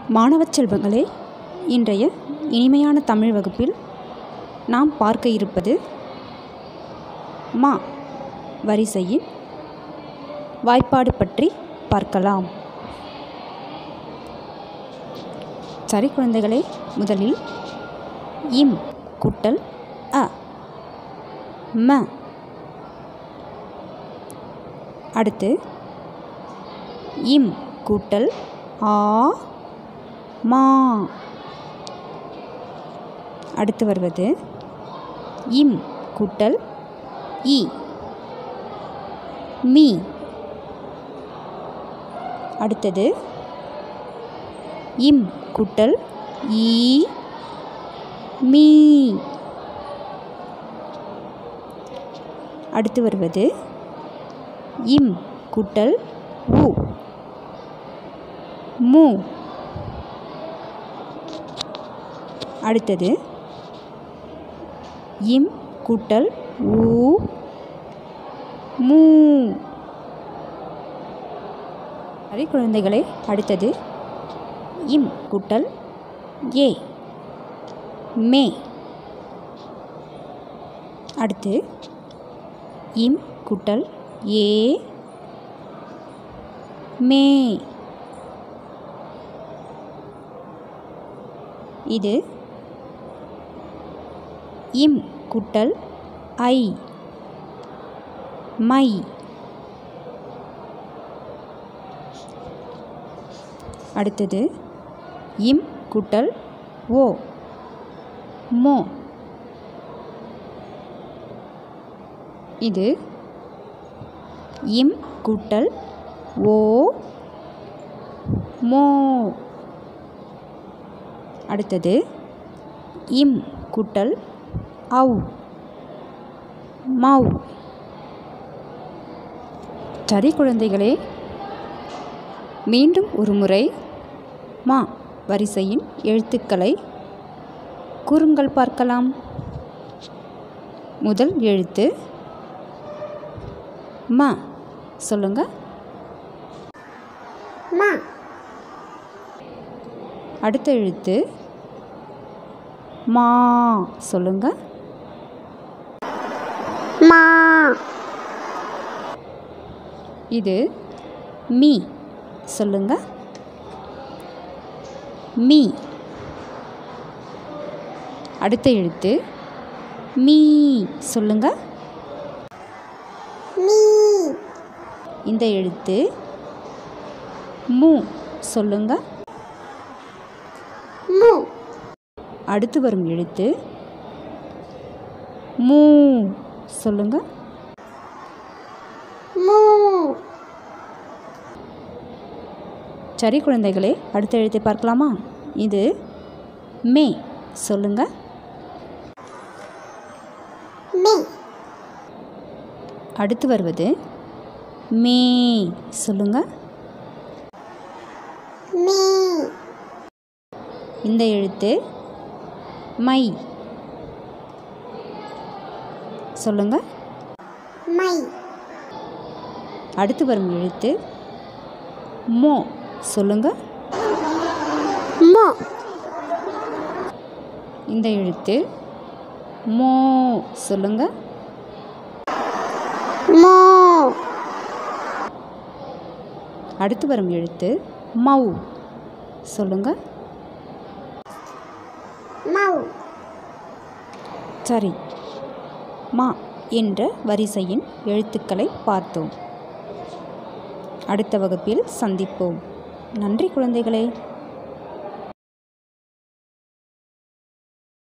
மாணவச் செல்வங்களே இன்றைய இனிமையான தமிழ் வகுப்பில் நாம் பார்க்க இருப்பது மா வரிசையின் வாய்ப்பாடு பற்றி பார்க்கலாம் சரி குழந்தைகளே முதலில் இம் கூட்டல் அ ம அடுத்து இம் கூட்டல் ஆ மா அடுத்து வருவது இம் கூட்டல் இ மீ அடுத்தது இம் கூட்டல் ஈ மீ அடுத்து வருவது இம் கூட்டல் உ மு அடுத்தது இம் கூட்டல் ஊ மூ சரி குழந்தைகளே அடுத்தது இம் கூட்டல் ஏ மே அடுத்து இம் கூட்டல் ஏ மே இது இம் கூட்டல் ஐ மை அடுத்தது இம் கூட்டல் ஓ மோ இது இம் கூட்டல் ஓ மோ அடுத்தது இம் கூட்டல் ஔ மௌ சரி குழந்தைகளே மீண்டும் ஒரு முறை மா வரிசையின் எழுத்துக்களை கூறுங்கள் பார்க்கலாம் முதல் எழுத்து ம சொல்லுங்க மா அடுத்த எழுத்து மா சொல்லுங்க மா இது மீ சொல்லுங்க மீ அடுத்த எழுத்து மீ சொல்லுங்க மீ இந்த எழுத்து மு சொல்லுங்க மு அடுத்து வரும் எழுத்து மூ சொல்லுங்க மூ சரி குழந்தைகளே அடுத்த எழுத்தை பார்க்கலாமா இது மே சொல்லுங்க மே அடுத்து வருவது மே சொல்லுங்க மே இந்த எழுத்து மை சொல்லுங்க மை அடுத்து வரும் எழுத்து மோ சொல்லுங்க மோ இந்த எழுத்து மோ சொல்லுங்க மோ அடுத்து வரும் எழுத்து மௌ சொல்லுங்க மௌ சரி மா என்ற வரிசையின் எழுத்துக்களை பார்த்தோம் அடுத்த வகுப்பில் சந்திப்போம் நன்றி குழந்தைகளே